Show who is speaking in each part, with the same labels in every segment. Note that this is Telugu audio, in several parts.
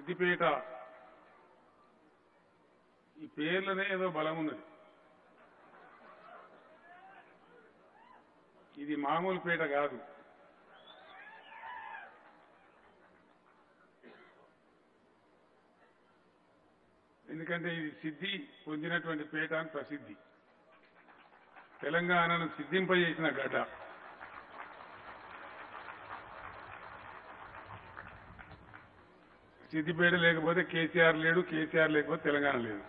Speaker 1: సిద్దిపేట ఈ పేర్లనే ఏదో బలం ఉన్నది ఇది మామూలు పేట కాదు ఎందుకంటే ఇది సిద్ధి పొందినటువంటి పేట అని ప్రసిద్ధి తెలంగాణను సిద్ధింపజేసిన గడ్డ సిద్దిపేట లేకపోతే కేసీఆర్ లేడు కేసీఆర్ లేకపోతే తెలంగాణ లేదు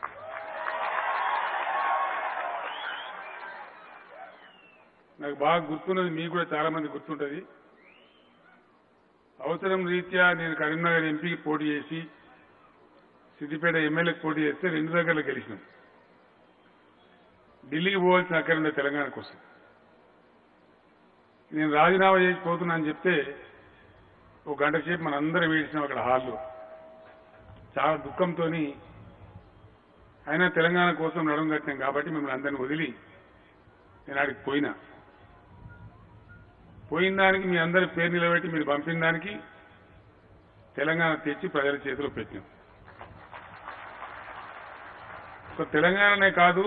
Speaker 1: నాకు బాగా గుర్తున్నది మీకు కూడా చాలా మంది గుర్తుంటది అవసరం రీత్యా నేను కరీంనగర్ ఎంపీకి పోటీ చేసి సిద్దిపేట ఎమ్మెల్యేకి పోటీ చేస్తే రెండు దగ్గరలో గెలిచినాం ఢిల్లీకి పోవాల్సిన అక్కడ తెలంగాణ కోసం నేను రాజీనామా చేసి పోతున్నా అని చెప్తే ఒక గంట సేపు మన అందరం వేసినాం అక్కడ హాల్లో చాలా దుఃఖంతో అయినా తెలంగాణ కోసం నడుం కట్టినాం కాబట్టి మిమ్మల్ని అందరిని వదిలి నేను ఆడికి పోయినా పోయిన దానికి మీ అందరి పేరు నిలబెట్టి మీరు పంపిన దానికి తెలంగాణ తెచ్చి ప్రజల చేతిలో పెట్టినాం ఒక తెలంగాణనే కాదు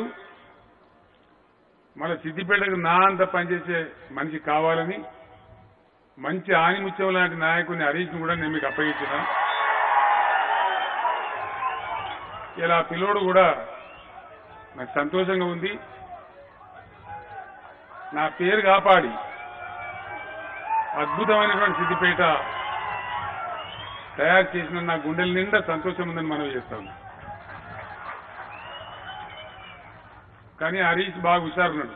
Speaker 1: మన సిద్దిపేటకు నా అంత పనిచేసే మనిషి కావాలని మంచి ఆనిముత్యం లాంటి నాయకుడిని హరీష్ని కూడా నేను మీకు అప్పగించిన ఇలా ఆ పిల్లోడు కూడా నాకు సంతోషంగా ఉంది నా పేరు కాపాడి అద్భుతమైనటువంటి సిద్దిపేట తయారు చేసిన నా గుండెల నిండా సంతోషం ఉందని మనం చేస్తాం కానీ హరీష్ బాగా హుషారున్నాడు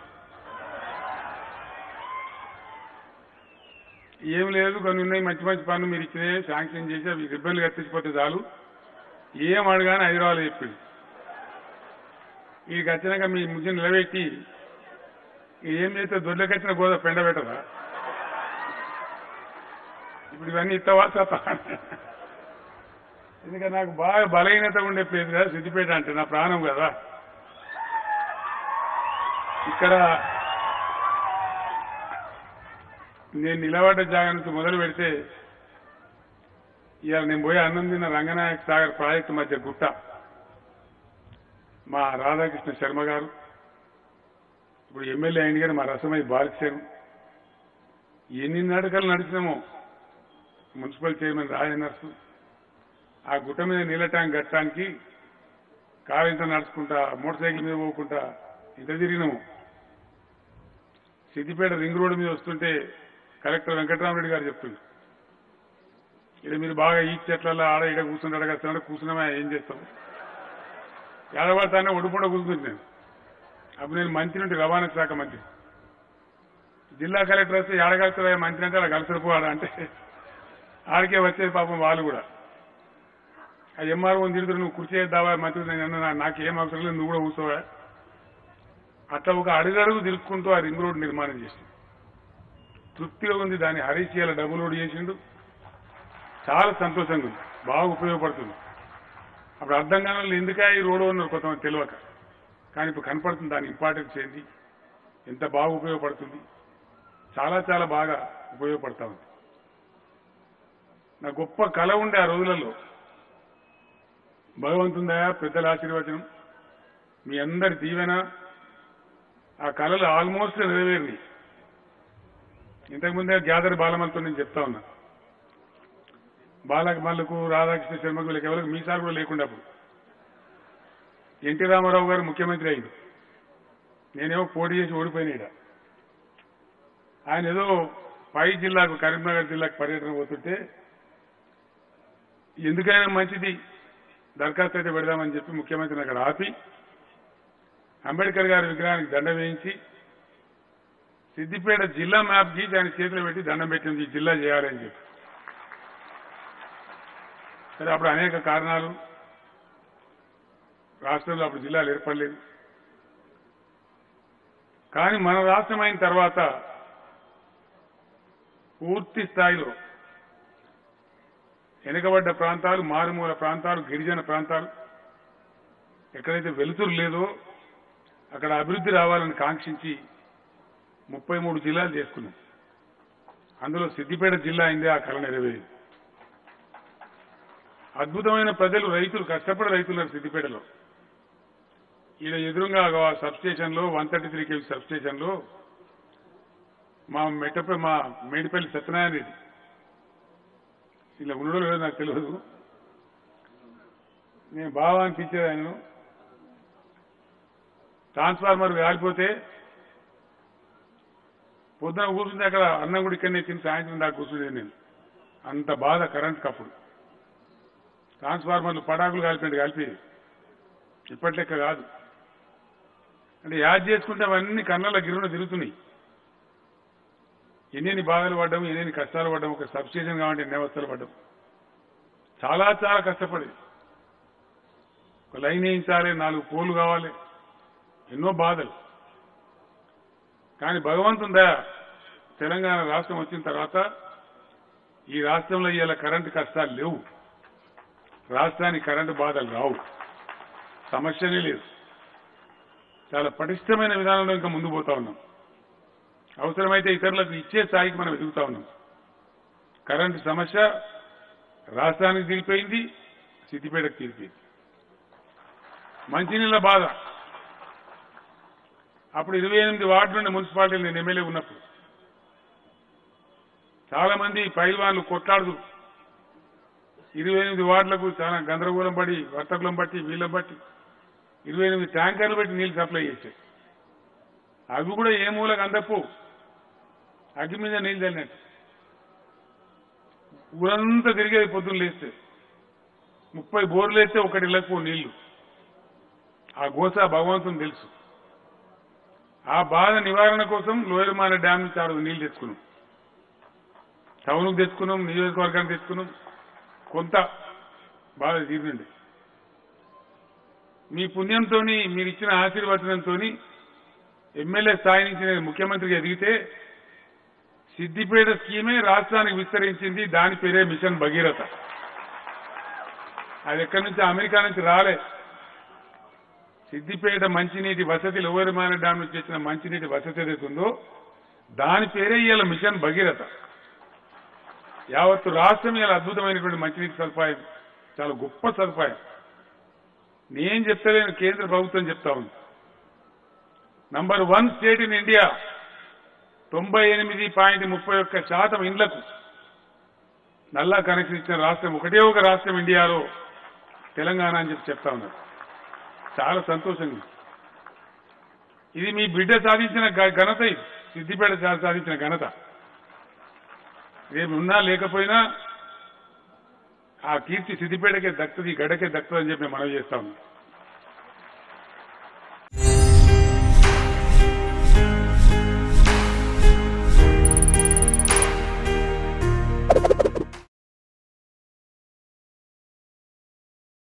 Speaker 1: ఏం లేదు కొన్ని ఉన్నాయి మంచి మంచి పనులు మీరు ఇచ్చినాయి శాంక్షన్ చేసి అవి రిబ్బన్లు కత్తించిపోతే చాలు ఏం అడగానే హైదరాబాద్ చెప్పింది వీడికి వచ్చినాక మీ ముద్దు నిలబెట్టి ఏం చేస్తే దొడ్లకొచ్చిన గోద పెండ పెట్టదా ఇప్పుడు ఇవన్నీ ఇస్తావా సత్తా ఎందుకంటే నాకు బాగా బలహీనత ఉండే ప్లేస్ కదా సిద్దిపేట అంటే నా ప్రాణం కదా ఇక్కడ నేను నిలబడ్డ జాగా నుంచి మొదలు పెడితే ఇవాళ నేను పోయి అన్నం తిన్న రంగనాయక సాగర్ ప్రాజెక్టు మధ్య గుట్ట మా రాధాకృష్ణ శర్మ గారు ఇప్పుడు ఎమ్మెల్యే అయింది కానీ మా రసమై బాలకిశారు ఎన్ని నడకలు నడిచినామో మున్సిపల్ చైర్మన్ రాజనర్సు ఆ గుట్ట మీద నీళ్ళ ట్యాంక్ కట్టడానికి కారు ఇంత నడుచుకుంటా మోటార్ సైకిల్ మీద పోకుండా ఇంత తిరిగినాము సిద్దిపేట రింగ్ రోడ్డు మీద వస్తుంటే కలెక్టర్ వెంకటరామరెడ్డి గారు చెప్తుండ్రు ఇక్కడ మీరు బాగా ఈ చెట్లలో ఆడ ఈడ కూర్చుంటాడు కదా కూర్చున్నామా ఏం చేస్తాం ఏడబడతానే ఒడిపూడ కూర్చుంది నేను అప్పుడు నేను మంత్రి నుండి రవాణా శాఖ మంత్రి జిల్లా కలెక్టర్ వస్తే ఏడగలుగుతుందా మంత్రి అంటే అలా కలిసిపోవాడా అంటే ఆడికే వచ్చేది పాపం వాళ్ళు కూడా ఆ ఎంఆర్ఓ తిడుతున్నారు నువ్వు కుర్చీ చేద్దావా మంత్రి నేను అన్నా నాకేం అవసరం లేదు నువ్వు కూడా కూర్చోవా అట్లా ఒక అడుగడుగు తిరుక్కుంటూ ఆ రింగ్ రోడ్ నిర్మాణం చేసిండు తృప్తిగా ఉంది దాన్ని హరీష్ ఇవాళ డబుల్ రోడ్ చేసిండు చాలా సంతోషంగా ఉంది బాగా ఉపయోగపడుతుంది అప్పుడు అర్థం కాని ఎందుకా ఈ రోడ్డు ఉన్నారు కొంతమంది తెలియక కానీ ఇప్పుడు కనపడుతుంది దాని ఇంపార్టెన్స్ ఏంటి ఎంత బాగా ఉపయోగపడుతుంది చాలా చాలా బాగా ఉపయోగపడతా ఉంది నా గొప్ప కళ ఉండే ఆ రోజులలో భగవంతుందయా పెద్దల ఆశీర్వచనం మీ అందరి దీవెన ఆ కళలు ఆల్మోస్ట్ నెరవేరినాయి ఇంతకుముందే గ్యాదర్ బాలమలతో నేను చెప్తా ఉన్నా బాలమల్లకు రాధాకృష్ణ శర్మకు వీళ్ళకి ఎవరికి మీసాలు కూడా లేకుండా అప్పుడు ఎన్టీ రామారావు గారు ముఖ్యమంత్రి అయింది నేనేమో పోటీ చేసి ఓడిపోయినాడ ఆయన ఏదో పై జిల్లాకు కరీంనగర్ జిల్లాకు పర్యటన పోతుంటే ఎందుకైనా మంచిది దరఖాస్తు అయితే పెడదామని చెప్పి ముఖ్యమంత్రిని అక్కడ ఆపి అంబేద్కర్ గారి విగ్రహానికి దండం వేయించి సిద్దిపేట జిల్లా మ్యాప్ గీసి ఆయన చేతిలో పెట్టి దండం పెట్టింది ఈ జిల్లా చేయాలని చెప్పి సరే అప్పుడు అనేక కారణాలు రాష్ట్రంలో అప్పుడు జిల్లాలు ఏర్పడలేదు కానీ మన రాష్ట్రం అయిన తర్వాత పూర్తి స్థాయిలో వెనుకబడ్డ ప్రాంతాలు మారుమూల ప్రాంతాలు గిరిజన ప్రాంతాలు ఎక్కడైతే వెలుతురు లేదో అక్కడ అభివృద్ధి రావాలని కాంక్షించి ముప్పై మూడు జిల్లాలు చేసుకున్నాం అందులో సిద్దిపేట జిల్లా అయిందే ఆ కళ నెరవేరింది అద్భుతమైన ప్రజలు రైతులు కష్టపడి రైతులు ఉన్నారు సిద్దిపేటలో ఈడ ఎదురుగా సబ్ స్టేషన్ లో one thirty three KV sub station లో మా మెట్టపై మా మేడిపల్లి సత్యనారాయణ రెడ్డి ఇలా ఉండడం లేదో నాకు తెలియదు నేను బాగా అనిపించేది ఆయనను ట్రాన్స్ఫార్మర్ కాలిపోతే పొద్దున కూర్చుంటే అక్కడ అన్నం కూడా ఇక్కడనే తిని సాయంత్రం దాకా కూర్చునేది నేను అంత బాధ కరెంట్ కప్పుడు ట్రాన్స్ఫార్మర్లు పటాకులు కాలిపోయింది కలిపి ఇప్పటి లెక్క కాదు అంటే యాద్ చేసుకుంటే అవన్నీ కళ్ళ గిరున తిరుగుతున్నాయి ఎన్నెన్ని బాధలు పడ్డాము ఎన్నెన్ని కష్టాలు పడ్డాము ఒక సబ్స్టేషన్ కావాలంటే ఎన్ని అవస్థలు పడ్డాం చాలా చాలా కష్టపడి ఒక లైన్ వేయించాలి నాలుగు పోలు కావాలి ఎన్నో బాధలు కానీ భగవంతుందా తెలంగాణ రాష్ట్రం వచ్చిన తర్వాత ఈ రాష్ట్రంలో ఇవాళ కరెంటు కష్టాలు లేవు రాష్ట్రానికి కరెంటు బాధలు రావు సమస్యనే లేదు చాలా పటిష్టమైన విధానంలో ఇంకా ముందు పోతా ఉన్నాం అవసరమైతే ఇతరులకు ఇచ్చే స్థాయికి మనం ఎదుగుతా ఉన్నాం కరెంటు సమస్య రాష్ట్రానికి తీరిపోయింది సిద్దిపేటకు తీరిపోయింది మంచినీళ్ళ బాధ అప్పుడు ఇరవై ఎనిమిది వార్డులు ఉండే మున్సిపాలిటీలు నేను ఎమ్మెల్యే ఉన్నప్పుడు చాలా మంది పైల్వాన్లు కొట్లాడుతూ ఇరవై ఎనిమిది వార్డులకు చాలా గందరగోళం పడి వర్తకులం బట్టి వీళ్ళం బట్టి ఇరవై ఎనిమిది ట్యాంకర్లు పెట్టి నీళ్లు సప్లై చేశాయి అవి కూడా ఏ మూలకు అందపు అగ్గి మీద నీళ్లు చల్లినట్టు ఊరంతా తిరిగేది పొద్దున్న లేస్తే ముప్పై బోర్లు వేస్తే ఒకటి ఇళ్లకు నీళ్లు ఆ గోస భగవంతుని తెలుసు ఆ బాధ నివారణ కోసం లోయర్మాన డ్యామ్ నుంచి ఆరు నీళ్లు తెచ్చుకున్నాం టౌన్కు తెచ్చుకున్నాం నియోజకవర్గానికి తెచ్చుకున్నాం కొంత బాధ తీరినండి మీ పుణ్యంతో మీరు ఇచ్చిన ఆశీర్వచనంతో ఎమ్మెల్యే స్థాయి నుంచి నేను ముఖ్యమంత్రికి ఎదిగితే సిద్దిపేట స్కీమే రాష్ట్రానికి విస్తరించింది దాని పేరే మిషన్ భగీరథ అది ఎక్కడి నుంచి అమెరికా నుంచి రాలే సిద్దిపేట మంచినీటి వసతి లోవరిమాన డ్యామ్ నుంచి వచ్చిన మంచినీటి వసతి ఏదైతే ఉందో దాని పేరే ఇవాళ మిషన్ భగీరథ యావత్తు రాష్ట్రం ఇలా అద్భుతమైనటువంటి మంచినీటి సదుపాయం చాలా గొప్ప సదుపాయం నేను చెప్తలేను కేంద్ర ప్రభుత్వం చెప్తా ఉంది number one state in India తొంభై ఎనిమిది పాయింట్ ముప్పై ఒక్క శాతం ఇండ్లకు నల్లా కనెక్షన్ ఇచ్చిన రాష్ట్రం ఒకటే ఒక రాష్ట్రం ఇండియాలో తెలంగాణ అని చెప్పి చెప్తా ఉన్నారు చాలా సంతోషంగా ఇది మీ బిడ్డ సాధించిన గ- ఘనత ఇది సిద్దిపేట సా- సాధించిన ఘనత రేపు ఉన్నా లేకపోయినా ఆ కీర్తి సిద్దిపేటకే దక్కుతుంది గడకే దక్కుతుంది అని చెప్పి నేను మనవి చేస్తా ఉన్నాను